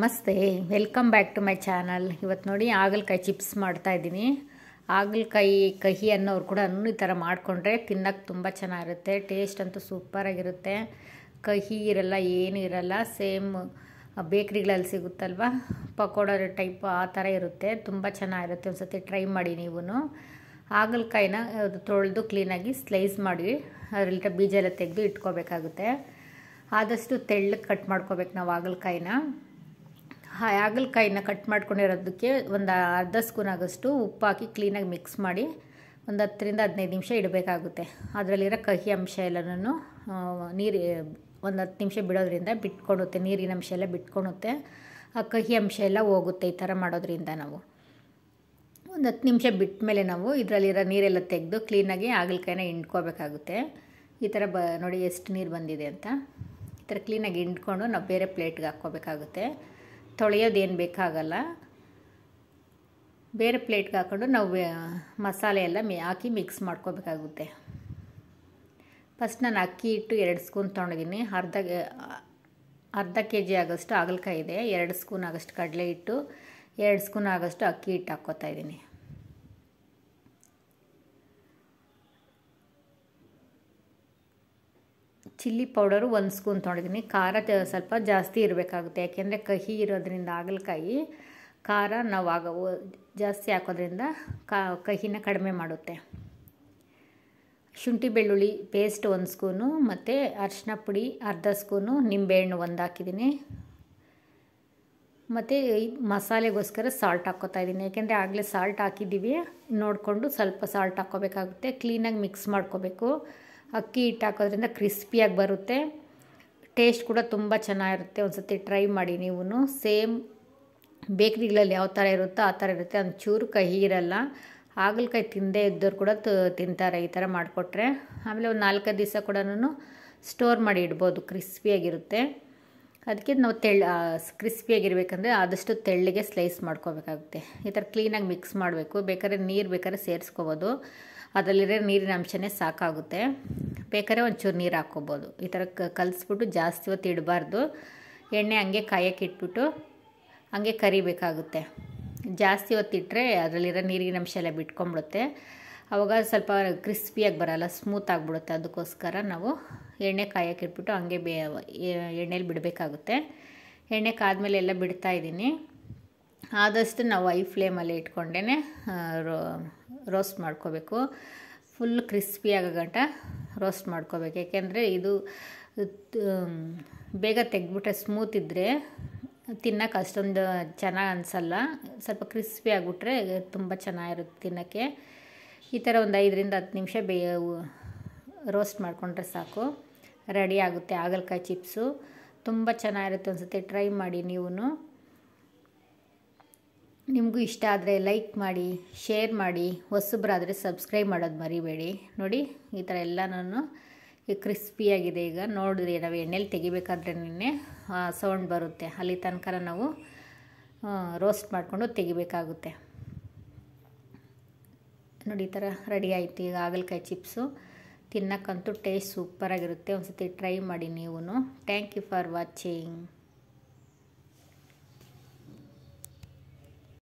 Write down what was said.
ನಮಸ್ತೆ welcome back to my channel ಇವತ್ತು ನೋಡಿ ಹಾಗಲಕಾಯಿ ಚಿಪ್ಸ್ ಮಾಡ್ತಾಯಿದ್ದೀನಿ ಹಾಗಲಕಾಯಿ ಕಹಿ ಅನ್ನೋರು ಕೂಡ ಈ ಥರ ಮಾಡಿಕೊಂಡ್ರೆ ತಿನ್ನೋಕ್ಕೆ ತುಂಬ ಚೆನ್ನಾಗಿರುತ್ತೆ ಟೇಸ್ಟ್ ಅಂತೂ ಸೂಪರಾಗಿರುತ್ತೆ ಕಹಿ ಇರಲ್ಲ ಏನೂ ಇರಲ್ಲ ಸೇಮ್ ಬೇಕ್ರಿಗಳಲ್ಲಿ ಸಿಗುತ್ತಲ್ವ ಪಕೋಡ ಟೈಪ್ ಆ ಥರ ಇರುತ್ತೆ ತುಂಬ ಚೆನ್ನಾಗಿರುತ್ತೆ ಒಂದು ಸತಿ ಟ್ರೈ ಮಾಡಿ ನೀವು ಹಾಗಲಕಾಯಿನ ಅದು ತೊಳೆದು ಕ್ಲೀನಾಗಿ ಸ್ಲೈಸ್ ಮಾಡಿ ಅದರಲ್ಲಿ ಬೀಜ ಎಲ್ಲ ತೆಗೆದು ಇಟ್ಕೋಬೇಕಾಗುತ್ತೆ ಆದಷ್ಟು ತೆಳ್ಳಗೆ ಕಟ್ ಮಾಡ್ಕೋಬೇಕು ನಾವು ಹಾಗಲಕಾಯಿನ ಹಾಗಲಕಾಯಿನ ಕಟ್ ಮಾಡ್ಕೊಂಡಿರೋದಕ್ಕೆ ಒಂದು ಅರ್ಧ ಸ್ಪೂನ್ ಆಗೋಷ್ಟು ಉಪ್ಪು ಹಾಕಿ ಕ್ಲೀನಾಗಿ ಮಿಕ್ಸ್ ಮಾಡಿ ಒಂದು ಹತ್ತರಿಂದ ಹದಿನೈದು ನಿಮಿಷ ಇಡಬೇಕಾಗುತ್ತೆ ಅದರಲ್ಲಿರೋ ಕಹಿ ಅಂಶ ಎಲ್ಲನೂ ನೀರು ಒಂದು ಹತ್ತು ನಿಮಿಷ ಬಿಡೋದ್ರಿಂದ ಬಿಟ್ಕೊಳುತ್ತೆ ನೀರಿನ ಅಂಶ ಎಲ್ಲ ಬಿಟ್ಕೊಳುತ್ತೆ ಆ ಕಹಿ ಅಂಶ ಎಲ್ಲ ಹೋಗುತ್ತೆ ಈ ಥರ ಮಾಡೋದ್ರಿಂದ ನಾವು ಒಂದು ಹತ್ತು ನಿಮಿಷ ಬಿಟ್ಟ ಮೇಲೆ ನಾವು ಇದರಲ್ಲಿರೋ ನೀರೆಲ್ಲ ತೆಗೆದು ಕ್ಲೀನಾಗಿ ಹಾಗಲಕಾಯಿನ ಹಿಂಡ್ಕೋಬೇಕಾಗುತ್ತೆ ಈ ಥರ ಬ ನೋಡಿ ಎಷ್ಟು ನೀರು ಬಂದಿದೆ ಅಂತ ಈ ಥರ ಕ್ಲೀನಾಗಿ ಹಿಂಡ್ಕೊಂಡು ನಾವು ಬೇರೆ ಪ್ಲೇಟ್ಗೆ ಹಾಕ್ಕೋಬೇಕಾಗುತ್ತೆ ತೊಳೆಯೋದೇನು ಬೇಕಾಗಲ್ಲ ಬೇರೆ ಪ್ಲೇಟ್ಗೆ ಹಾಕ್ಕೊಂಡು ನಾವು ಮಸಾಲೆ ಎಲ್ಲ ಮಿ ಹಾಕಿ ಮಿಕ್ಸ್ ಮಾಡ್ಕೋಬೇಕಾಗುತ್ತೆ ಫಸ್ಟ್ ನಾನು ಅಕ್ಕಿ ಹಿಟ್ಟು ಎರಡು ಸ್ಪೂನ್ ತೊಗೊಂಡಿದ್ದೀನಿ ಅರ್ಧ ಅರ್ಧ ಕೆ ಜಿ ಆಗೋಷ್ಟು ಹಾಗಲಕಾಯಿ ಇದೆ ಎರಡು ಸ್ಪೂನ್ ಆಗೋಷ್ಟು ಕಡಲೆ ಹಿಟ್ಟು ಎರಡು ಸ್ಪೂನ್ ಆಗೋಷ್ಟು ಅಕ್ಕಿ ಹಿಟ್ಟು ಹಾಕ್ಕೋತಾ ಇದ್ದೀನಿ ಚಿಲ್ಲಿ ಪೌಡರು ಒಂದು ಸ್ಪೂನ್ ತೊಗೊಂಡಿದ್ದೀನಿ ಖಾರ ಸ್ವಲ್ಪ ಜಾಸ್ತಿ ಇರಬೇಕಾಗುತ್ತೆ ಯಾಕೆಂದರೆ ಕಹಿ ಇರೋದ್ರಿಂದ ಹಾಗಲಕಾಯಿ ಖಾರ ನಾವು ಆಗ ಜಾಸ್ತಿ ಹಾಕೋದ್ರಿಂದ ಕಾ ಕಹಿನ ಕಡಿಮೆ ಮಾಡುತ್ತೆ ಶುಂಠಿ ಬೆಳ್ಳುಳ್ಳಿ ಪೇಸ್ಟ್ ಒಂದು ಸ್ಪೂನು ಮತ್ತು ಅರಿಶಿನ ಪುಡಿ ಅರ್ಧ ಸ್ಪೂನು ನಿಂಬೆಹಣ್ಣು ಒಂದು ಹಾಕಿದ್ದೀನಿ ಮತ್ತು ಮಸಾಲೆಗೋಸ್ಕರ ಸಾಲ್ಟ್ ಹಾಕ್ಕೋತಾ ಇದ್ದೀನಿ ಯಾಕೆಂದರೆ ಆಗಲೇ ಸಾಲ್ಟ್ ಹಾಕಿದ್ದೀವಿ ನೋಡಿಕೊಂಡು ಸ್ವಲ್ಪ ಸಾಲ್ಟ್ ಹಾಕ್ಕೋಬೇಕಾಗುತ್ತೆ ಕ್ಲೀನಾಗಿ ಮಿಕ್ಸ್ ಮಾಡ್ಕೋಬೇಕು ಅಕ್ಕಿ ಹಿಟ್ಟು ಹಾಕೋದ್ರಿಂದ ಕ್ರಿಸ್ಪಿಯಾಗಿ ಬರುತ್ತೆ ಟೇಸ್ಟ್ ಕೂಡ ತುಂಬ ಚೆನ್ನಾಗಿರುತ್ತೆ ಒಂದು ಸತಿ ಟ್ರೈ ಮಾಡಿ ನೀವು ಸೇಮ್ ಬೇಕ್ರಿಗಳಲ್ಲಿ ಯಾವ ಥರ ಇರುತ್ತೋ ಆ ಥರ ಇರುತ್ತೆ ಒಂಚೂರು ಕಹಿ ಇರಲ್ಲ ಹಾಗಲಕಾಯಿ ತಿಂದೇ ಇದ್ದವ್ರು ಕೂಡ ತಿಂತಾರೆ ಈ ಥರ ಮಾಡಿಕೊಟ್ರೆ ಆಮೇಲೆ ಒಂದು ನಾಲ್ಕೈದು ದಿವಸ ಕೂಡ ಸ್ಟೋರ್ ಮಾಡಿ ಇಡ್ಬೋದು ಕ್ರಿಸ್ಪಿಯಾಗಿರುತ್ತೆ ಅದಕ್ಕೆ ನಾವು ತೆಳ್ಳ ಕ್ರಿಸ್ಪಿಯಾಗಿರ್ಬೇಕಂದ್ರೆ ಆದಷ್ಟು ತೆಳ್ಳಿಗೆ ಸ್ಲೈಸ್ ಮಾಡ್ಕೋಬೇಕಾಗುತ್ತೆ ಈ ಥರ ಕ್ಲೀನಾಗಿ ಮಿಕ್ಸ್ ಮಾಡಬೇಕು ಬೇಕಾದ್ರೆ ನೀರು ಬೇಕಾದ್ರೆ ಸೇರಿಸ್ಕೋಬೋದು ಅದರಲ್ಲಿರೋ ನೀರಿನ ಅಂಶನೇ ಸಾಕಾಗುತ್ತೆ ಬೇಕಾದ್ರೆ ಒಂಚೂರು ನೀರು ಹಾಕ್ಕೋಬೋದು ಈ ಥರ ಕಲಿಸ್ಬಿಟ್ಟು ಜಾಸ್ತಿ ಹೊತ್ತು ಇಡಬಾರ್ದು ಎಣ್ಣೆ ಹಂಗೆ ಕಾಯಕ್ಕೆ ಇಟ್ಬಿಟ್ಟು ಹಂಗೆ ಕರಿಬೇಕಾಗುತ್ತೆ ಜಾಸ್ತಿ ಹೊತ್ತಿಟ್ಟರೆ ಅದರಲ್ಲಿರೋ ನೀರಿನ ಅಂಶ ಎಲ್ಲ ಬಿಟ್ಕೊಂಬಿಡುತ್ತೆ ಆವಾಗ ಸ್ವಲ್ಪ ಕ್ರಿಸ್ಪಿಯಾಗಿ ಬರೋಲ್ಲ ಸ್ಮೂತ್ ಆಗಿಬಿಡುತ್ತೆ ಅದಕ್ಕೋಸ್ಕರ ನಾವು ಎಣ್ಣೆ ಕಾಯಕ್ಕೆ ಇಟ್ಬಿಟ್ಟು ಹಂಗೆ ಬೇ ಎಣ್ಣೆಲಿ ಬಿಡಬೇಕಾಗುತ್ತೆ ಎಣ್ಣೆ ಕಾದ್ಮೇಲೆ ಎಲ್ಲ ಬಿಡ್ತಾ ಇದ್ದೀನಿ ಆದಷ್ಟು ನಾವು ಐ ಫ್ಲೇಮಲ್ಲಿ ಇಟ್ಕೊಂಡೇ ರೋ ರೋಸ್ಟ್ ಮಾಡ್ಕೋಬೇಕು ಫುಲ್ ಕ್ರಿಸ್ಪಿ ಆಗೋ ಗಂಟ ರೋಸ್ಟ್ ಮಾಡ್ಕೋಬೇಕು ಯಾಕೆಂದರೆ ಇದು ಬೇಗ ತೆಗೆದ್ಬಿಟ್ರೆ ಸ್ಮೂತ್ ಇದ್ದರೆ ತಿನ್ನೋಕೆ ಅಷ್ಟೊಂದು ಚೆನ್ನಾಗಿ ಅನಿಸಲ್ಲ ಸ್ವಲ್ಪ ಕ್ರಿಸ್ಪಿ ಆಗಿಬಿಟ್ರೆ ತುಂಬ ಚೆನ್ನಾಗಿರುತ್ತೆ ತಿನ್ನೋಕ್ಕೆ ಈ ಥರ ಒಂದು ಐದರಿಂದ ಹತ್ತು ನಿಮಿಷ ಬೇ ರೋಸ್ಟ್ ಮಾಡಿಕೊಂಡ್ರೆ ಸಾಕು ರೆಡಿ ಆಗುತ್ತೆ ಹಾಗಲಕಾಯಿ ಚಿಪ್ಸು ತುಂಬ ಚೆನ್ನಾಗಿರುತ್ತೆ ಒಂದು ಸತಿ ಟ್ರೈ ಮಾಡಿ ನೀವು ನಿಮಗೂ ಇಷ್ಟ ಆದರೆ ಲೈಕ್ ಮಾಡಿ ಶೇರ್ ಮಾಡಿ ಹೊಸಬ್ರಾದರೆ ಸಬ್ಸ್ಕ್ರೈಬ್ ಮಾಡೋದು ಮರಿಬೇಡಿ ನೋಡಿ ಈ ಥರ ಎಲ್ಲನೂ ಕ್ರಿಸ್ಪಿಯಾಗಿದೆ ಈಗ ನೋಡಿರಿ ನಾವು ಎಣ್ಣೆಲಿ ತೆಗಿಬೇಕಾದ್ರೆ ನಿನ್ನೆ ಸೌಂಡ್ ಬರುತ್ತೆ ಅಲ್ಲಿ ತನಕ ನಾವು ರೋಸ್ಟ್ ಮಾಡಿಕೊಂಡು ತೆಗಿಬೇಕಾಗುತ್ತೆ ನೋಡಿ ಈ ಥರ ರೆಡಿ ಆಯಿತು ಈಗ ಹಾಗಲಕಾಯಿ ಚಿಪ್ಸು ತಿನ್ನೋಕ್ಕಂತೂ ಟೇಸ್ಟ್ ಸೂಪರಾಗಿರುತ್ತೆ ಒಂದು ಸತಿ ಟ್ರೈ ಮಾಡಿ ನೀವು ಥ್ಯಾಂಕ್ ಯು ಫಾರ್ ವಾಚಿಂಗ್